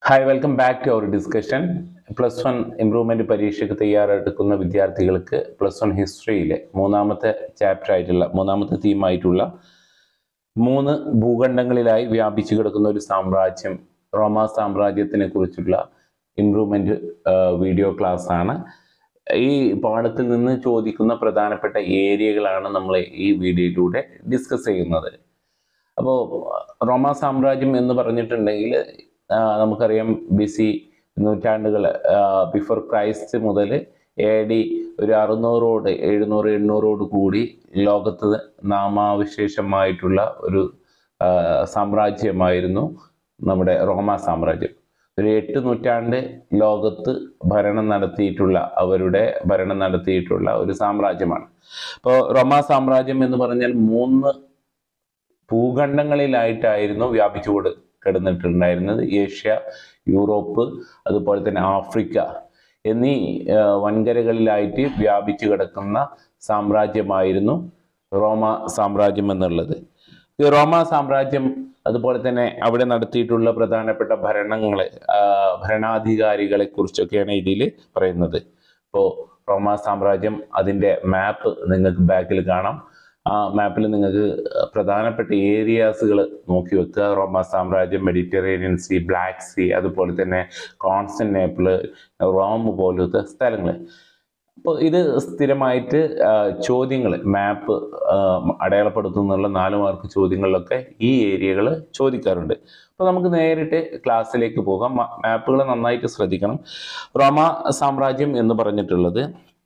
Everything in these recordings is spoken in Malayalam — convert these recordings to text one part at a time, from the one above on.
hi welcome back to our discussion plus one improvement പരീക്ഷയ്ക്ക് തയ്യാറെടുക്കുന്ന വിദ്യാർത്ഥികൾക്ക് പ്ലസ് വൺ ഹിസ്റ്ററിയിലെ മൂന്നാമത്തെ ചാപ്റ്റർ ആയിട്ടുള്ള മൂന്നാമത്തെ തീമായിട്ടുള്ള മൂന്ന് ഭൂഖണ്ഡങ്ങളിലായി വ്യാപിച്ചു കിടക്കുന്ന ഒരു സാമ്രാജ്യം റോമ സാമ്രാജ്യത്തിനെ കുറിച്ചുള്ള ഇംപ്രൂവ്മെന്റ് വീഡിയോ ക്ലാസ് ആണ് ഈ പാഠത്തിൽ നിന്ന് ചോദിക്കുന്ന പ്രധാനപ്പെട്ട ഏരിയകളാണ് നമ്മൾ ഈ വീഡിയോയിലൂടെ ഡിസ്കസ് ചെയ്യുന്നത് അപ്പോൾ റോമ സാമ്രാജ്യം എന്ന് പറഞ്ഞിട്ടുണ്ടെങ്കിൽ ആ, നമുക്കറിയാം ബി സി നൂറ്റാണ്ടുകൾ ബിഫോർ ക്രൈസ്റ്റ് മുതൽ എ ഡി ഒരു അറുന്നൂറോട് എഴുന്നൂറ് എണ്ണൂറോട് കൂടി ലോകത്ത് നാമാവിശേഷമായിട്ടുള്ള ഒരു ആ, സാമ്രാജ്യമായിരുന്നു നമ്മുടെ റോമ സാമ്രാജ്യം ഒരു എട്ട് നൂറ്റാണ്ട് ലോകത്ത് ഭരണം നടത്തിയിട്ടുള്ള അവരുടെ ഭരണം നടത്തിയിട്ടുള്ള ഒരു സാമ്രാജ്യമാണ് അപ്പോൾ റോമ സാമ്രാജ്യം എന്ന് പറഞ്ഞാൽ മൂന്ന് ഭൂഖണ്ഡങ്ങളിലായിട്ടായിരുന്നു വ്യാപിച്ചു കൊടു കിടന്നിട്ടുണ്ടായിരുന്നത് ഏഷ്യ യൂറോപ്പ് അതുപോലെ തന്നെ ആഫ്രിക്ക എന്നീ ആ, വൻകരകളിലായിട്ട് വ്യാപിച്ചു കിടക്കുന്ന സാമ്രാജ്യമായിരുന്നു റോമ സാമ്രാജ്യം എന്നുള്ളത് ഈ റോമ സാമ്രാജ്യം അതുപോലെ തന്നെ അവിടെ നടത്തിയിട്ടുള്ള പ്രധാനപ്പെട്ട ഭരണങ്ങളെ ആ, ഭരണാധികാരികളെ കുറിച്ചൊക്കെയാണ് ഇതിൽ പറയുന്നത് ഇപ്പോൾ റോമ സാമ്രാജ്യം അതിൻ്റെ മാപ്പ് നിങ്ങൾക്ക് ബാക്കിൽ കാണാം ആ മാപ്പിൽ നിങ്ങൾക്ക് പ്രധാനപ്പെട്ട ഏരിയാസുകൾ നോക്കി വെക്കുക റോമ സാമ്രാജ്യം മെഡിറ്ററേനിയൻ സീ ബ്ലാക്ക് സീ അതുപോലെ തന്നെ കോൺസ്റ്റന്റേപ്പിള് റോം പോലത്തെ സ്ഥലങ്ങൾ അപ്പോൾ ഇത് സ്ഥിരമായിട്ട് ചോദ്യങ്ങൾ മാപ്പ് അടയാളപ്പെടുത്തുന്നുള്ള നാല് മാർക്ക് ചോദ്യങ്ങളിലൊക്കെ ഈ ഏരിയകൾ ചോദിക്കാറുണ്ട് അപ്പോൾ നമുക്ക് നേരിട്ട് ക്ലാസ്സിലേക്ക് പോകാം മാപ്പുകൾ നന്നായിട്ട് ശ്രദ്ധിക്കണം റോമ സാമ്രാജ്യം എന്ന് പറഞ്ഞിട്ടുള്ളത്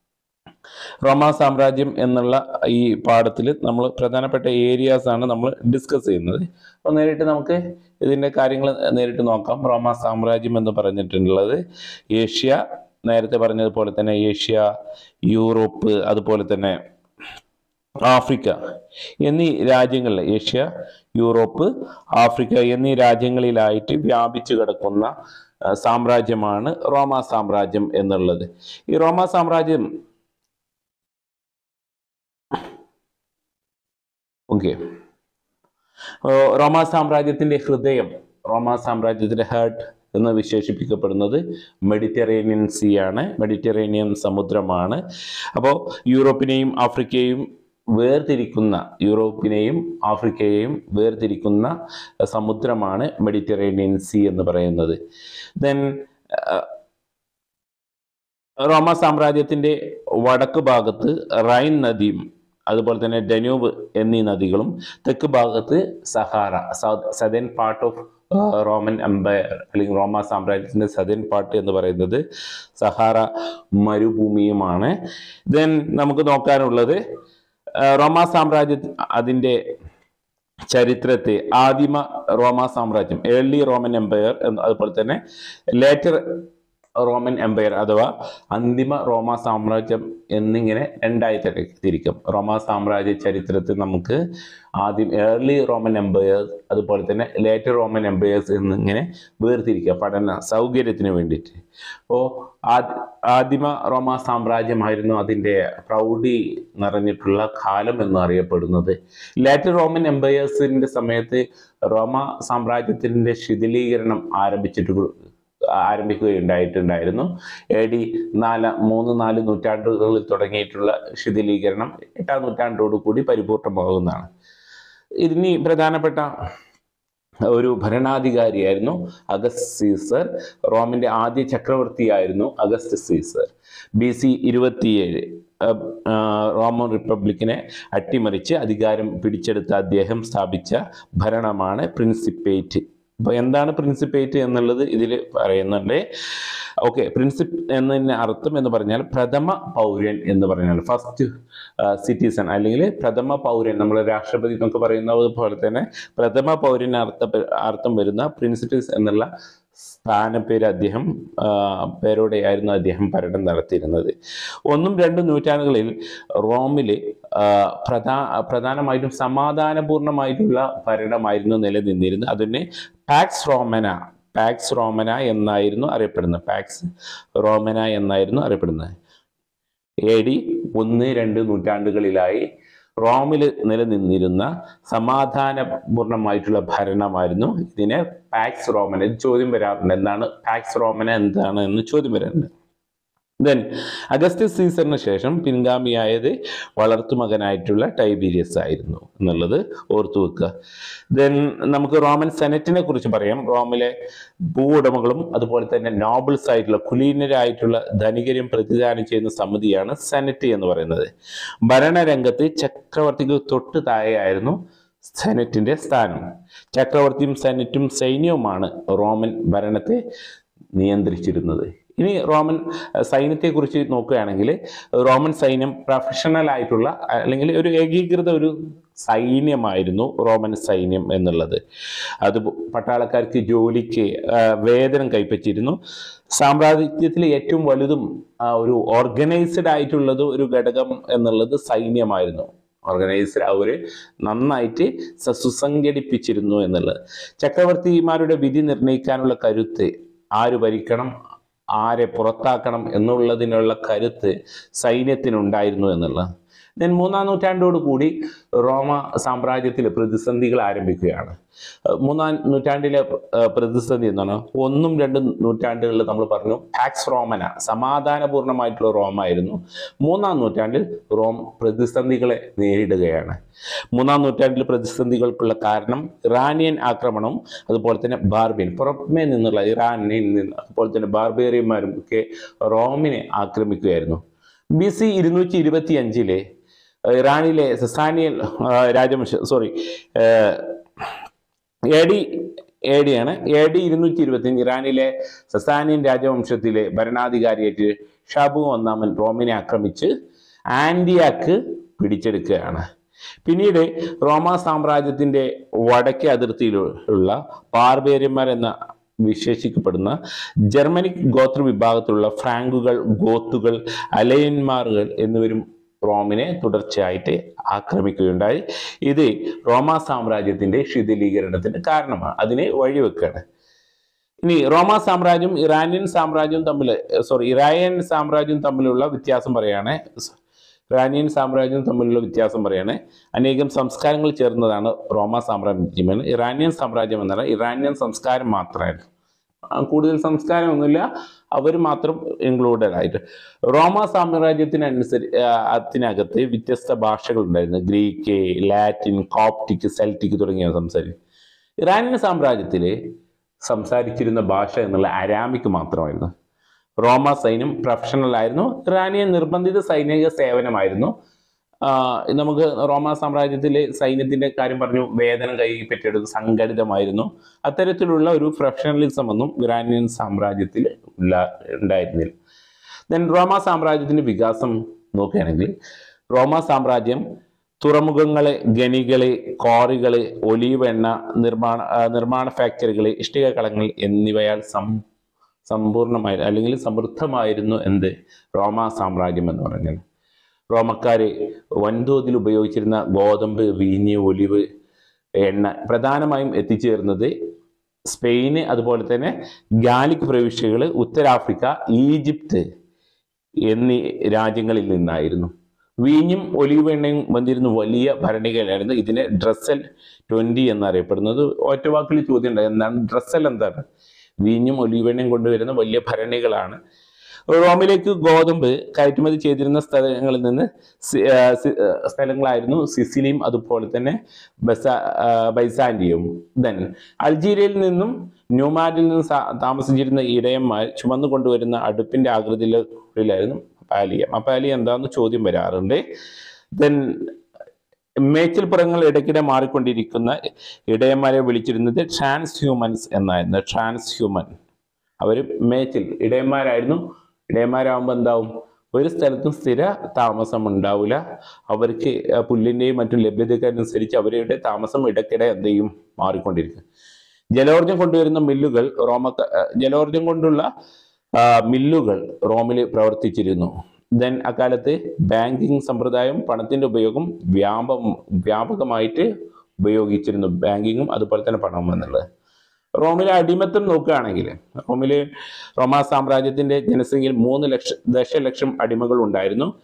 റോമ സാമ്രാജ്യം എന്നുള്ള ഈ പാഠത്തിൽ നമ്മൾ പ്രധാനപ്പെട്ട ഏരിയാസ് ആണ് നമ്മൾ ഡിസ്കസ് ചെയ്യുന്നത് അപ്പോൾ നേരിട്ട് നമുക്ക് ഇതിൻ്റെ കാര്യങ്ങൾ നേരിട്ട് നോക്കാം റോമ സാമ്രാജ്യം എന്ന് പറഞ്ഞിട്ടുള്ളത് ഏഷ്യ നേരത്തെ പറഞ്ഞതുപോലെ തന്നെ ഏഷ്യ യൂറോപ്പ് അതുപോലെ തന്നെ ആഫ്രിക്ക എന്നീ രാജ്യങ്ങളിൽ ഏഷ്യ യൂറോപ്പ് ആഫ്രിക്ക എന്നീ രാജ്യങ്ങളിലായിട്ട് വ്യാപിച്ചു കിടക്കുന്ന ആ, സാമ്രാജ്യമാണ് റോമ സാമ്രാജ്യം എന്നുള്ളത് ഈ റോമ സാമ്രാജ്യം ഓക്കെ റോമ സാമ്രാജ്യത്തിന്റെ ഹൃദയം റോമ സാമ്രാജ്യത്തിന്റെ ഹാർട്ട് എന്ന് വിശേഷിപ്പിക്കപ്പെടുന്നത് മെഡിറ്ററേനിയൻ സീ ആണ് മെഡിറ്ററേനിയൻ സമുദ്രമാണ് അപ്പോൾ യൂറോപ്പിനെയും ആഫ്രിക്കയെയും വേർതിരിക്കുന്ന യൂറോപ്പിനെയും ആഫ്രിക്കയെയും വേർതിരിക്കുന്ന സമുദ്രമാണ് മെഡിറ്ററേനിയൻ സീ എന്ന് പറയുന്നത് ദെൻ റോമ സാമ്രാജ്യത്തിന്റെ വടക്ക് ഭാഗത്ത് റൈൻ നദിയും അതുപോലെ തന്നെ ഡനൂബ് എന്നീ നദികളും തെക്ക് ഭാഗത്ത് Sahara southern part of Roman empire അല്ലെങ്കിൽ റോമ സാമ്രാജ്യത്തിന്റെ സദേൺ പാർട്ട് എന്ന് പറയുന്നത് സഹാറ മരുഭൂമിയുമാണ് ദെൻ നമുക്ക് നോക്കാനുള്ളത് ആ, റോമ സാമ്രാജ്യ അതിൻ്റെ ചരിത്രത്തെ ആദിമ റോമ സാമ്രാജ്യം ഏർലി റോമൻ എംപയർ അതുപോലെ തന്നെ ലേറ്റർ റോമൻ എംപയർ അഥവാ അന്തിമ റോമ സാമ്രാജ്യം എന്നിങ്ങനെ രണ്ടായി തിര- തിരിക്കും റോമ സാമ്രാജ്യ ചരിത്രത്തിൽ നമുക്ക് ആദ്യം ഏർലി റോമൻ എംപയേഴ്സ് അതുപോലെ തന്നെ ലേറ്റർ റോമൻ എംപയേഴ്സ് എന്നിങ്ങനെ വേർതിരിക്കുക പഠന സൗകര്യത്തിന് വേണ്ടിയിട്ട് അപ്പോൾ ആദിമ റോമ സാമ്രാജ്യമായിരുന്നു അതിൻ്റെ പ്രൗഢി നിറഞ്ഞിട്ടുള്ള കാലം എന്ന് അറിയപ്പെടുന്നത് ലേറ്റർ റോമൻ എംപയേഴ്സിൻ്റെ സമയത്ത് റോമ സാമ്രാജ്യത്തിൻ്റെ ശിഥിലീകരണം ആരംഭിച്ചിട്ട് ആരംഭിക്കുകയുണ്ടായിട്ടുണ്ടായിരുന്നു എ ഡി നാല് മൂന്ന് നാല് നൂറ്റാണ്ടുകളിൽ തുടങ്ങിയിട്ടുള്ള ശിഥിലീകരണം എട്ടാം നൂറ്റാണ്ടോടു കൂടി പരിപൂർണമാകുന്നതാണ് ഇതിന് പ്രധാനപ്പെട്ട ഒരു ഭരണാധികാരിയായിരുന്നു അഗസ്റ്റ് സീസർ റോമിന്റെ ആദ്യ ചക്രവർത്തിയായിരുന്നു അഗസ്റ്റ് സീസർ ബി സി ഇരുപത്തിയേഴ് അഹ്, ആ, റോമൻ റിപ്പബ്ലിക്കിനെ അട്ടിമറിച്ച് അധികാരം പിടിച്ചെടുത്ത അദ്ദേഹം സ്ഥാപിച്ച ഭരണമാണ് പ്രിൻസിപ്പേറ്റ് അപ്പോൾ എന്താണ് പ്രിൻസിപ്പേറ്റ് എന്നുള്ളത് ഇതിൽ പറയുന്നുണ്ട് ഓക്കെ പ്രിൻസിപ്പ് എന്നതിൻ്റെ അർത്ഥം എന്ന് പറഞ്ഞാൽ പ്രഥമ പൗരൻ എന്ന് പറഞ്ഞാൽ ഫസ്റ്റ് സിറ്റിസൺ അല്ലെങ്കിൽ പ്രഥമ പൗരൻ നമ്മൾ രാഷ്ട്രപതി എന്നൊക്കെ പറയുന്നത് പോലെ തന്നെ പ്രഥമ പൗരന് അർത്ഥ അർത്ഥം വരുന്ന പ്രിൻസിപ്പൽസ് എന്നുള്ള സ്ഥാനപ്പേര് അദ്ദേഹം ആ, പേരോടെയായിരുന്നു അദ്ദേഹം ഭരണം നടത്തിയിരുന്നത് ഒന്നും രണ്ടും നൂറ്റാണ്ടുകളിൽ റോമിൽ പ്രധാ പ്രധാനമായിട്ടും സമാധാനപൂർണമായിട്ടുള്ള ഭരണമായിരുന്നു നിലനിന്നിരുന്നത് അതിനെ പാക്സ് റോമന പാക്സ് റോമന എന്നായിരുന്നു അറിയപ്പെടുന്നത് പാക്സ് റോമന എന്നായിരുന്നു അറിയപ്പെടുന്നത് എ ഡി ഒന്ന് രണ്ട് നൂറ്റാണ്ടുകളിലായി റോമിൽ നിലനിന്നിരുന്ന സമാധാനപൂർണമായിട്ടുള്ള ഭരണമായിരുന്നു ഇതിനെ പാക്സ് റോമന ഇത് ചോദ്യം വരാറുണ്ട് എന്താണ് പാക്സ് റോമന എന്താണ് എന്ന് ചോദ്യം വരാറുണ്ട് ദെൻ അഗസ്റ്റസ് സീസറിന് ശേഷം പിൻഗാമിയായത് വളർത്തുമകനായിട്ടുള്ള ടൈബീരിയസ് ആയിരുന്നു എന്നുള്ളത് ഓർത്തു വെക്കുക ദെൻ നമുക്ക് റോമൻ സെനറ്റിനെ കുറിച്ച് പറയാം റോമിലെ ഭൂവുടമകളും അതുപോലെ തന്നെ നോബിൾസ് ആയിട്ടുള്ള കുലീനരായിട്ടുള്ള ധനികരും പ്രതിദാനം ചെയ്യുന്ന സമിതിയാണ് സെനറ്റ് എന്ന് പറയുന്നത് ഭരണരംഗത്ത് ചക്രവർത്തിക്ക് തൊട്ട് താഴെയായിരുന്നു സെനറ്റിന്റെ സ്ഥാനം ചക്രവർത്തിയും സെനറ്റും സൈന്യവുമാണ് റോമൻ ഭരണത്തെ നിയന്ത്രിച്ചിരുന്നത് ഇനി റോമൻ അഹ്, സൈന്യത്തെക്കുറിച്ച് നോക്കുകയാണെങ്കിൽ റോമൻ സൈന്യം പ്രൊഫഷണൽ ആയിട്ടുള്ള അല്ലെങ്കിൽ ഒരു ഏകീകൃത ഒരു സൈന്യമായിരുന്നു റോമൻ സൈന്യം എന്നുള്ളത് അത് പട്ടാളക്കാർക്ക് ജോലിക്ക് ആ, വേതനം കൈപ്പറ്റിയിരുന്നു സാമ്രാജ്യത്തിലെ ഏറ്റവും വലുതും ആ, ഒരു ഓർഗനൈസ്ഡ് ആയിട്ടുള്ളത് ഒരു ഘടകം എന്നുള്ളത് സൈന്യമായിരുന്നു ഓർഗനൈസ്ഡ് അവര് നന്നായിട്ട് സ- സുസംഘടിപ്പിച്ചിരുന്നു എന്നുള്ളത് ചക്രവർത്തിമാരുടെ വിധി നിർണ്ണയിക്കാനുള്ള കരുത്ത് ആര് ഭരിക്കണം ആരെ പുറത്താക്കണം എന്നുള്ളതിനുള്ള കരുത്ത് സൈന്യത്തിനുണ്ടായിരുന്നു എന്നുള്ള ദെൻ മൂന്നാം നൂറ്റാണ്ടോട് കൂടി റോമ സാമ്രാജ്യത്തിൽ പ്രതിസന്ധികൾ ആരംഭിക്കുകയാണ് ഏർ മൂന്നാം നൂറ്റാണ്ടിലെ ഏർ പ്രതിസന്ധി എന്താണ് ഒന്നും രണ്ടും നൂറ്റാണ്ടുകളിൽ നമ്മൾ പറഞ്ഞു പാക്സ് റോമന സമാധാനപൂർണമായിട്ടുള്ള റോമായിരുന്നു മൂന്നാം നൂറ്റാണ്ടിൽ റോം പ്രതിസന്ധികളെ നേരിടുകയാണ് മൂന്നാം നൂറ്റാണ്ടിൽ പ്രതിസന്ധികൾക്കുള്ള കാരണം ഇറാനിയൻ ആക്രമണവും അതുപോലെ തന്നെ ബാർബിയൻ പുറമേ നിന്നുള്ള ഇറാനിൽ നിന്ന് അതുപോലെ തന്നെ ബാർബേറിയന്മാരും ഒക്കെ റോമിനെ ആക്രമിക്കുകയായിരുന്നു ബി സി ഇരുന്നൂറ്റി ഇരുപത്തി അഞ്ചിലെ ഇറാനിലെ സസാനിയൽ ആ, രാജവംശ sorry A D A D ആണ് എ ഡി ഇരുന്നൂറ്റി ഇരുപത്തി ഇറാനിലെ സസാനിയൻ രാജവംശത്തിലെ ഭരണാധികാരിയായിട്ട് ഷാബു ഒന്നാമൻ റോമിനെ ആക്രമിച്ച് ആൻറ്റിയാക്ക് പിടിച്ചെടുക്കുകയാണ് പിന്നീട് റോമ സാമ്രാജ്യത്തിന്റെ വടക്കേ അതിർത്തിയിലുള്ള ബാർബേറിയന്മാർ എന്ന വിശേഷിക്കപ്പെടുന്ന ജർമ്മനിക് ഗോത്ര വിഭാഗത്തിലുള്ള ഫ്രാങ്കുകൾ ഗോത്തുകൾ അലയന്മാറുകൾ എന്നിവരും റോമിനെ തുടർച്ചയായിട്ട് ആക്രമിക്കുകയുണ്ടായി ഇത് റോമ സാമ്രാജ്യത്തിന്റെ ശിഥിലീകരണത്തിന് കാരണമാണ് അതിനെ വഴിവെക്കുകയാണ് ഇനി റോമ സാമ്രാജ്യം ഇറാനിയൻ സാമ്രാജ്യം തമ്മിൽ സോറി ഇറാനിയൻ സാമ്രാജ്യം തമ്മിലുള്ള വ്യത്യാസം പറയാണ് ഇറാനിയൻ സാമ്രാജ്യം തമ്മിലുള്ള വ്യത്യാസം പറയാണ് അനേകം സംസ്കാരങ്ങൾ ചേർന്നതാണ് റോമ സാമ്രാജ്യം ഇറാനിയൻ സാമ്രാജ്യം എന്നാൽ ഇറാനിയൻ സംസ്കാരം മാത്രമായിരുന്നു ആ, കൂടുതൽ സംസ്കാരമൊന്നുമില്ല അവർ മാത്രം ഇൻക്ലൂഡഡ് ആയിട്ട് റോമ സാമ്രാജ്യത്തിനനുസരി ആ, അതിനകത്ത് വ്യത്യസ്ത ഭാഷകൾ ഉണ്ടായിരുന്നു ഗ്രീക്ക് ലാറ്റിൻ കോപ്റ്റിക് സെൽറ്റിക് തുടങ്ങിയ സംസാരിക്കും ഇറാനിയൻ സാമ്രാജ്യത്തിൽ സംസാരിച്ചിരുന്ന ഭാഷ എന്നുള്ള അരാമിക് മാത്രമായിരുന്നു റോമ സൈന്യം പ്രൊഫഷണൽ ആയിരുന്നു ഇറാനിയൻ നിർബന്ധിത സൈനിക സേവനമായിരുന്നു ആ, നമുക്ക് റോമ സാമ്രാജ്യത്തിലെ സൈന്യത്തിന്റെ കാര്യം പറഞ്ഞു വേതനം കൈപ്പറ്റിയെടുത്ത് സംഘടിതമായിരുന്നു അത്തരത്തിലുള്ള ഒരു പ്രൊഫഷണലിസം ഒന്നും ഇറാനിയൻ സാമ്രാജ്യത്തിൽ ഇല്ല ഉണ്ടായിരുന്നില്ല ദെൻ റോമ സാമ്രാജ്യത്തിന്റെ വികാസം നോക്കുകയാണെങ്കിൽ റോമ സാമ്രാജ്യം തുറമുഖങ്ങള് ഖനികള് ക്വാറികള് ഒലീവ് എണ്ണ നിർമ്മാണ ആ, നിർമ്മാണ ഫാക്ടറികള് ഇഷ്ടിക കളങ്ങൾ എന്നിവയാൽ സം സമ്പൂർണ്ണമായി അല്ലെങ്കിൽ സമൃദ്ധമായിരുന്നു എന്ത് റോമ സാമ്രാജ്യം എന്ന് പറഞ്ഞാൽ റോമക്കാര് വൻതോതിൽ ഉപയോഗിച്ചിരുന്ന ഗോതമ്പ് വീഞ്ഞ് ഒലിവ് എണ്ണ പ്രധാനമായും എത്തിച്ചേർന്നത് സ്പെയിന് അതുപോലെ തന്നെ ഗാലിക് പ്രവിശ്യകൾ ഉത്തരാഫ്രിക്ക ഈജിപ്ത് എന്നീ രാജ്യങ്ങളിൽ നിന്നായിരുന്നു വീഞ്ഞും ഒലിവ് എണ്ണയും വന്നിരുന്ന വലിയ ഭരണികയിലായിരുന്നു ഇതിനെ ഡ്രസ്സൽ ട്വന്റി എന്നറിയപ്പെടുന്നത് ഒറ്റവാക്കിൽ ചോദ്യം ഉണ്ട് എന്താണ് ഡ്രസ്സൽ എന്താണ് വീഞ്ഞും ഒലിവ് എണ്ണയും കൊണ്ടുവരുന്ന വലിയ ഭരണികളാണ് റോമിലേക്ക് ഗോതമ്പ് കയറ്റുമതി ചെയ്തിരുന്ന സ്ഥലങ്ങളിൽ നിന്ന് സി- ആ, സി- ആ, സ്ഥലങ്ങളായിരുന്നു സിസിലിയും അതുപോലെ തന്നെ ബസ ആ, ബൈസാൻഡിയും ദെൻ അൾജീരിയയിൽ നിന്നും ന്യൂമാരിൽ നിന്നും സാ- താമസിച്ചിരുന്ന ഇടയന്മാർ ചുമന്നു കൊണ്ടുവരുന്ന അടുപ്പിന്റെ ആകൃതിയിലായിരുന്നു മപ്പാലിയ മപ്പാലിയ എന്താന്ന് ചോദ്യം വരാറുണ്ട് ദെൻ മേച്ചിൽപ്പുറങ്ങൾ ഇടയ്ക്കിടെ മാറിക്കൊണ്ടിരിക്കുന്ന ഇടയന്മാരെ വിളിച്ചിരുന്നത് ട്രാൻസ് ഹ്യൂമൻസ് എന്നായിരുന്നു ട്രാൻസ് ഹ്യൂമൻ അവർ മേച്ചിൽ ഇടയന്മാരായിരുന്നു ഇടയന്മാരാകുമ്പോൾ എന്താവും ഒരു സ്ഥലത്തും സ്ഥിര താമസം ഉണ്ടാവില്ല അവർക്ക് ആ പുല്ലിൻ്റെയും മറ്റും ലഭ്യതക്കനുസരിച്ച് അവരുടെ താമസം ഇടയ്ക്കിടെ എന്ത് ചെയ്യും മാറിക്കൊണ്ടിരിക്കും ജലോർജം കൊണ്ടുവരുന്ന മില്ലുകൾ റോമ ജലോർജം കൊണ്ടുള്ള ആ, മില്ലുകൾ റോമിൽ പ്രവർത്തിച്ചിരുന്നു ദെൻ അക്കാലത്ത് ബാങ്കിങ് സമ്പ്രദായം പണത്തിന്റെ ഉപയോഗം വ്യാപം വ്യാപകമായിട്ട് ഉപയോഗിച്ചിരുന്നു ബാങ്കിങ്ങും അതുപോലെ തന്നെ പണവും എന്നുള്ളത് റോമിലെ അടിമത്തം നോക്കുകയാണെങ്കിൽ റോമിലെ റോമാ സാമ്രാജ്യത്തിന്റെ ജനസംഖ്യയിൽ മൂന്ന് ലക്ഷം ദശലക്ഷം അടിമകൾ ഉണ്ടായിരുന്നു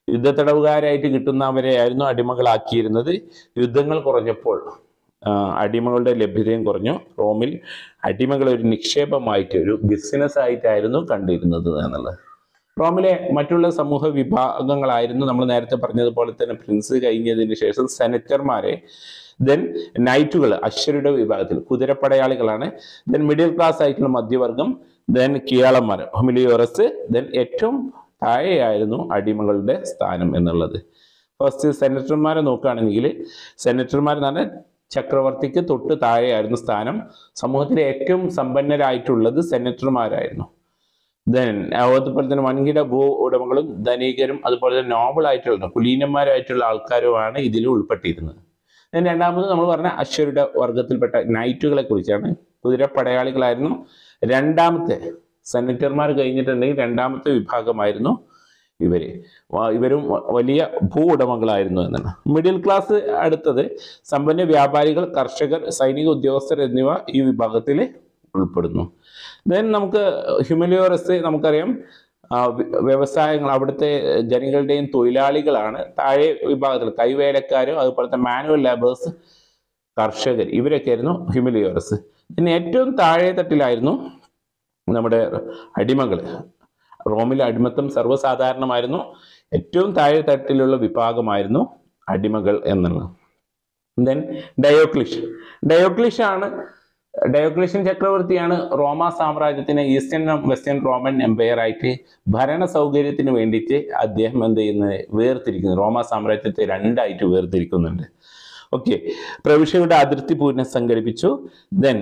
യുദ്ധത്തടവുകാരായിട്ട് കിട്ടുന്നവരെയായിരുന്നു അടിമകളാക്കിയിരുന്നത് യുദ്ധങ്ങൾ കുറഞ്ഞപ്പോൾ ആ, അടിമകളുടെ ലഭ്യതയും കുറഞ്ഞു റോമിൽ അടിമകൾ ഒരു നിക്ഷേപമായിട്ട് ഒരു ബിസിനസ് ആയിട്ടായിരുന്നു കണ്ടിരുന്നത് എന്നുള്ളത് റോമിലെ മറ്റുള്ള സമൂഹ വിഭാഗങ്ങളായിരുന്നു നമ്മൾ നേരത്തെ പറഞ്ഞതുപോലെ തന്നെ പ്രിൻസ് കഴിഞ്ഞതിന് ശേഷം സെനറ്റർമാരെ ദെൻ നൈറ്റുകൾ അശ്വരുടെ വിഭാഗത്തിൽ കുതിരപ്പടയാളികളാണ് ദെൻ മിഡിൽ ക്ലാസ് ആയിട്ടുള്ള മധ്യവർഗം ദെൻ കിയാളന്മാർ ഹൊമിലിയോറസ് ദെൻ ഏറ്റവും താഴെയായിരുന്നു അടിമകളുടെ സ്ഥാനം എന്നുള്ളത് ഫസ്റ്റ് സെനറ്റർമാരെ നോക്കുകയാണെങ്കിൽ സെനറ്റർമാർ എന്ന് പറഞ്ഞാൽ ചക്രവർത്തിക്ക് തൊട്ട് താഴെയായിരുന്നു സ്ഥാനം സമൂഹത്തിലെ ഏറ്റവും സമ്പന്നരായിട്ടുള്ളത് സെനറ്റർമാരായിരുന്നു ദെൻ അതുപോലെ തന്നെ വൻകിട ഭൂ ഉടമകളും ധനികരും അതുപോലെ തന്നെ നോബിൾ ആയിട്ടുള്ള കുലീനന്മാരായിട്ടുള്ള ആൾക്കാരുമാണ് ഇതിൽ ഉൾപ്പെട്ടിരുന്നത് ദെൻ രണ്ടാമത് നമ്മൾ പറഞ്ഞ അശ്വരുടെ വർഗത്തിൽപ്പെട്ട നൈറ്റുകളെ കുറിച്ചാണ് കുതിരപ്പടയാളികളായിരുന്നു രണ്ടാമത്തെ സെനറ്റർമാർ കഴിഞ്ഞിട്ടുണ്ടെങ്കിൽ രണ്ടാമത്തെ വിഭാഗമായിരുന്നു ഇവര് വ- ഇവരും വ- വലിയ ഭൂ ഉടമകളായിരുന്നു എന്നാണ് മിഡിൽ ക്ലാസ് അടുത്തത് സമ്പന്ന വ്യാപാരികൾ കർഷകർ സൈനിക ഉദ്യോഗസ്ഥർ എന്നിവ ഈ വിഭാഗത്തിൽ ഉൾപ്പെടുന്നു ദെൻ നമുക്ക് ഹ്യൂമലിയോറസ് നമുക്കറിയാം ആ, വ്യ- വ്യവസായങ്ങൾ അവിടുത്തെ ജനങ്ങളുടെയും തൊഴിലാളികളാണ് താഴെ വിഭാഗത്തിൽ കൈവേലക്കാരും അതുപോലെ തന്നെ മാനുവൽ ലേബേഴ്സ് കർഷകർ ഇവരൊക്കെ ആയിരുന്നു ഹ്യൂമലിയോറസ് പിന്നെ ഏറ്റവും താഴെ തട്ടിലായിരുന്നു നമ്മുടെ അടിമകൾ റോമിലെ അടിമത്തം സർവ്വസാധാരണമായിരുന്നു ഏറ്റവും താഴെ തട്ടിലുള്ള വിഭാഗമായിരുന്നു അടിമകൾ എന്നുള്ളത് ദെൻ ഡയോക്ലിഷ് ഡയോക്ലിഷ് ആണ് ഡയോക്ലിഷ്യൻ ചക്രവർത്തിയാണ് റോമ സാമ്രാജ്യത്തിന് ഈസ്റ്റേൺ വെസ്റ്റേൺ റോമൻ എംപയർ ആയിട്ട് ഭരണ സൗകര്യത്തിന് വേണ്ടിയിട്ട് അദ്ദേഹം എന്ത് ചെയ്യുന്നത് വേർതിരിക്കുന്നു റോമ സാമ്രാജ്യത്തെ രണ്ടായിട്ട് വേർതിരിക്കുന്നുണ്ട് ഓക്കെ പ്രവിശ്യയുടെ അതിർത്തി പുനഃസംഘടിപ്പിച്ചു ദെൻ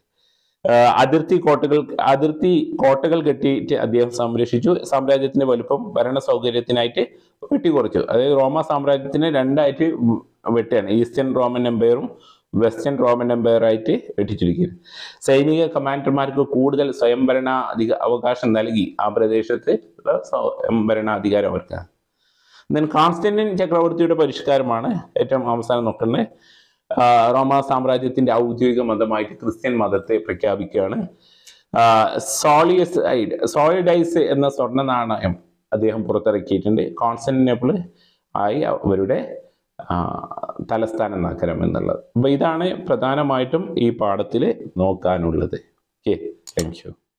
അതിർത്തി കോട്ടകൾ അതിർത്തി കോട്ടകൾ കെട്ടിയിട്ട് അദ്ദേഹം സംരക്ഷിച്ചു സാമ്രാജ്യത്തിന്റെ വലുപ്പം ഭരണ സൗകര്യത്തിനായിട്ട് വെട്ടിക്കുറച്ചു അതായത് റോമ സാമ്രാജ്യത്തിനെ രണ്ടായിട്ട് വെട്ടുകയാണ് ഈസ്റ്റേൺ റോമൻ എംപയറും വെസ്റ്റേൺ റോമൻ എംപയർ ആയിട്ട് വെട്ടിച്ചുരുക്കിയത് സൈനിക കമാൻഡർമാർക്ക് കൂടുതൽ സ്വയംഭരണാധിക അവകാശം നൽകി ആ പ്രദേശത്ത് ഉള്ള സ്വയംഭരണാധികാരം അവർക്ക് ദെൻ കോൺസ്റ്റന്റിൻ ചക്രവർത്തിയുടെ പരിഷ്കാരമാണ് ഏറ്റവും അവസാനം നോക്കുന്നത് ആ, റോമ സാമ്രാജ്യത്തിന്റെ ഔദ്യോഗിക മതമായിട്ട് ക്രിസ്ത്യൻ മതത്തെ പ്രഖ്യാപിക്കുകയാണ് സോളിയസ് സോളിഡൈസ് എന്ന സ്വർണ്ണ നാണയം അദ്ദേഹം പുറത്തിറക്കിയിട്ടുണ്ട് കോൺസ്റ്റന്റിനോപ്പിൾ ആയി അവരുടെ ആ, തലസ്ഥാന നഗരം എന്നുള്ളത് അപ്പൊ ഇതാണ് പ്രധാനമായിട്ടും ഈ പാഠത്തിൽ നോക്കാനുള്ളത് ഓക്കെ താങ്ക് യു